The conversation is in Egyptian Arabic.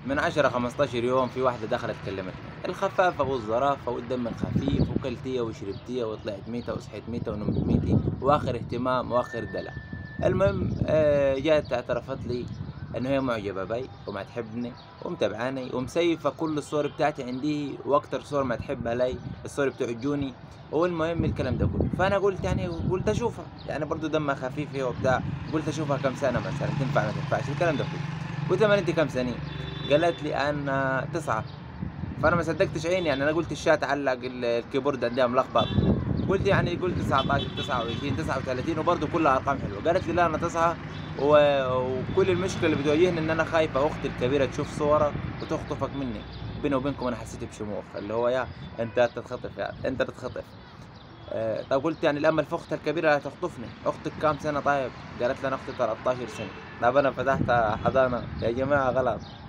من 10 15 يوم في واحدة دخلت كلمتني الخفافة والظرافة والدم الخفيف وكلتية وشربتية وطلعت ميتة وصحيت ميتة ونمت ميتة واخر اهتمام واخر دلع المهم آه، جات اعترفت لي انه هي معجبة بي وما تحبني ومتابعاني ومسيفة كل الصور بتاعتي عندي واكتر صور ما تحبها لي الصور بتوع جوني والمهم الكلام ده كله فانا قلت يعني قلت اشوفها يعني برضو دمها خفيف هي وبتاع قلت اشوفها كم سنة مثلا تنفع ما تنفعش الكلام ده كله قلت لها انت كم سنة قالت لي انا تسعة فانا ما صدقتش عيني يعني انا قلت الشات علق ال- الكيبورد عندها ملخبط قلت يعني قلت 19 29 39 وبرضه كلها ارقام حلوه قالت لي لا انا تسعه و... وكل المشكله اللي بتواجهني ان انا خايفه اختي الكبيره تشوف صورك وتخطفك مني بيني وبينكم انا حسيت بشموخ اللي هو يا انت تتخطف يا انت تتخطف آه، طب قلت يعني الامل في اختها الكبيره هتخطفني اختك كام سنه طيب قالت لي انا اختي 13 سنه طب انا فتحت حضانه يا جماعه غلط